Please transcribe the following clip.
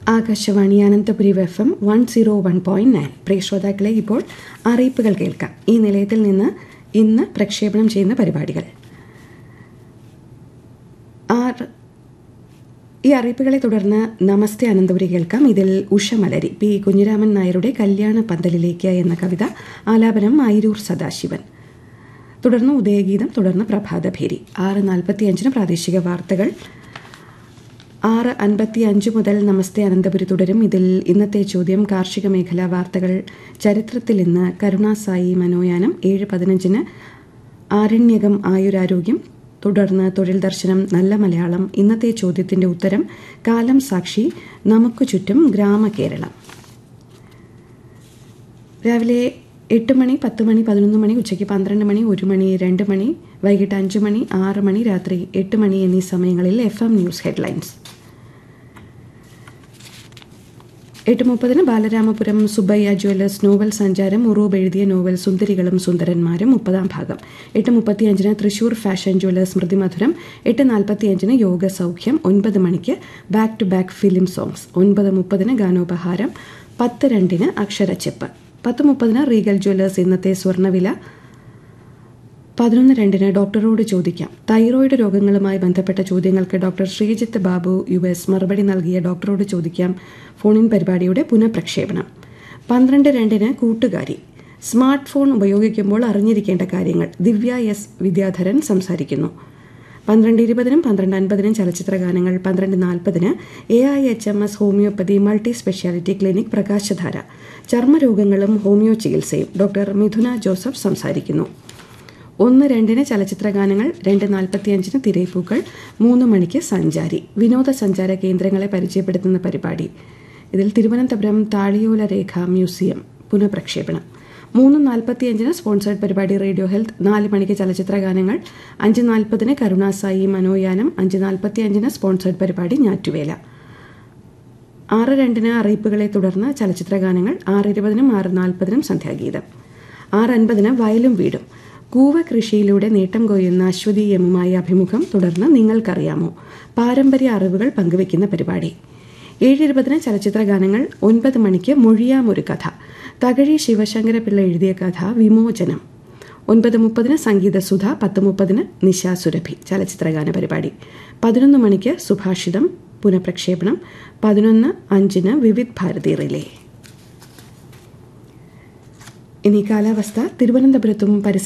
Akashvani Ananthapuri F M one zero one point nine പ്രിയ ശ്രോതാക്കളെ ഇപ്പോൾ അറിയിപ്പുകൾ കേൾക്കാം ഈ നിലയത്തിൽ നിന്ന് ഇന്ന് പ്രക്ഷേപണം ചെയ്യുന്ന പരിപാടികൾ ആറ് ഈ അറിയിപ്പുകളെ തുടർന്ന് നമസ്തേ അനന്തപുരി കേൾക്കാം ഇതിൽ ഉഷമലരി പി കുഞ്ഞിരാമൻ നായരുടെ കല്യാണ പന്തലിലേക്ക് എന്ന കവിത ആലാപനം ആയിരൂർ സദാശിവൻ തുടർന്ന് ഉദയഗീതം തുടർന്ന് പ്രഭാതഭേരി ആറ് നാൽപ്പത്തിയഞ്ചിന് പ്രാദേശിക വാർത്തകൾ ആറ് അൻപത്തി അഞ്ച് മുതൽ നമസ്തേ അനന്തപുരി തുടരും ഇതിൽ ഇന്നത്തെ ചോദ്യം കാർഷിക മേഖലാ വാർത്തകൾ ചരിത്രത്തിൽ ഇന്ന് കരുണാസായി മനോയാനം ഏഴ് പതിനഞ്ചിന് ആരണ്യകം ആയുരാരോഗ്യം തുടർന്ന് തൊഴിൽ ദർശനം നല്ല മലയാളം ഇന്നത്തെ ചോദ്യത്തിന്റെ ഉത്തരം കാലം സാക്ഷി നമുക്ക് ചുറ്റും ഗ്രാമകേരളം രാവിലെ എട്ട് മണി പത്ത് മണി പതിനൊന്ന് മണി ഉച്ചയ്ക്ക് പന്ത്രണ്ട് മണി ഒരു മണി രണ്ട് മണി വൈകിട്ട് അഞ്ച് മണി ആറ് മണി രാത്രി എട്ട് മണി എന്നീ സമയങ്ങളിൽ എഫ് എം ന്യൂസ് ഹെഡ്ലൈൻസ് എട്ട് മുപ്പതിന് ബാലരാമപുരം സുബയ്യ ജ്വല്ലേഴ്സ് നോവൽ സഞ്ചാരം ഉറൂബ് എഴുതിയ നോവൽ സുന്ദരികളും സുന്ദരന്മാരും മുപ്പതാം ഭാഗം എട്ട് മുപ്പത്തിയഞ്ചിന് തൃശൂർ ഫാഷൻ ജ്വല്ലേഴ്സ് സ്മൃതിമധുരം എട്ട് നാൽപ്പത്തിയഞ്ചിന് യോഗ സൗഖ്യം ഒൻപത് മണിക്ക് back to back film songs ഒൻപത് മുപ്പതിന് ഗാനോപഹാരം പത്ത് രണ്ടിന് അക്ഷരച്ചെപ്പ് പത്ത് മുപ്പതിന് റീഗൽ ജ്വല്ലേഴ്സ് ഇന്നത്തെ സ്വർണ്ണവില പതിനൊന്ന് രണ്ടിന് ഡോക്ടറോട് ചോദിക്കാം തൈറോയിഡ് രോഗങ്ങളുമായി ബന്ധപ്പെട്ട ചോദ്യങ്ങൾക്ക് doctor Sreejith Babu U S മറുപടി നൽകിയ ഡോക്ടറോട് ചോദിക്കാം ഫോണിൻ പരിപാടിയുടെ പുനഃപ്രക്ഷേപണം പന്ത്രണ്ട് രണ്ടിന് കൂട്ടുകാരി സ്മാർട്ട് ഫോൺ ഉപയോഗിക്കുമ്പോൾ അറിഞ്ഞിരിക്കേണ്ട കാര്യങ്ങൾ ദിവ്യ എസ് വിദ്യാധരൻ സംസാരിക്കുന്നു പന്ത്രണ്ട് ഇരുപതിനും പന്ത്രണ്ട് അൻപതിനും ചലച്ചിത്ര ഗാനങ്ങൾ പന്ത്രണ്ട് നാൽപ്പതിന് A I H M S homoeopathy multi speciality clinic പ്രകാശധാര ചർമ്മരോഗങ്ങളും ഹോമിയോ ചികിത്സയും ഡോക്ടർ മിഥുന ജോസഫ് സംസാരിക്കുന്നു ഒന്ന് രണ്ടിന് ചലച്ചിത്ര ഗാനങ്ങൾ രണ്ട് നാൽപ്പത്തിയഞ്ചിന് തിരയിപ്പൂക്കൾ മൂന്ന് മണിക്ക് സഞ്ചാരി വിനോദസഞ്ചാര കേന്ദ്രങ്ങളെ പരിചയപ്പെടുത്തുന്ന പരിപാടി ഇതിൽ തിരുവനന്തപുരം താളിയോല രേഖ മ്യൂസിയം പുനഃപ്രക്ഷേപണം മൂന്ന് നാൽപ്പത്തിയഞ്ചിന് സ്പോൺസേഡ് പരിപാടി റേഡിയോ ഹെൽത്ത് നാല് മണിക്ക് ചലച്ചിത്ര ഗാനങ്ങൾ അഞ്ച് നാൽപ്പതിന് കരുണാസായി മനോയാനം അഞ്ച് നാൽപ്പത്തിയഞ്ചിന് സ്പോൺസേഡ് പരിപാടി ഞാറ്റുവേല ആറ് രണ്ടിന് അറിയിപ്പുകളെ തുടർന്ന് ചലച്ചിത്ര ഗാനങ്ങൾ ആറ് ഇരുപതിനും ആറ് നാൽപ്പതിനും സന്ധ്യാഗീതം ആറ് അൻപതിന് വയലും വീടും കൂവ കൃഷിയിലൂടെ നേട്ടം കൊയ്യുന്ന അശ്വതി എമ്മുമായി അഭിമുഖം തുടർന്ന് നിങ്ങൾക്കറിയാമോ പാരമ്പര്യ അറിവുകൾ പങ്കുവയ്ക്കുന്ന പരിപാടി ഏഴിരുപതിന് ചലച്ചിത്ര ഗാനങ്ങൾ ഒൻപത് മണിക്ക് മൊഴിയാം ഒരു കഥ തകഴി ശിവശങ്കരപിള്ള എഴുതിയ കഥ വിമോചനം ഒൻപത് മുപ്പതിന് സംഗീത സുധ പത്ത് മുപ്പതിന് നിശാ സുരഭി ചലച്ചിത്രഗാന പരിപാടി പതിനൊന്ന് മണിക്ക് സുഭാഷിതം പുനഃപ്രക്ഷേപണം പതിനൊന്ന് അഞ്ചിന് വിവിധ് ഭാരതി റിലേ ഇനി കാലാവസ്ഥ തിരുവനന്തപുരത്തും പരിസര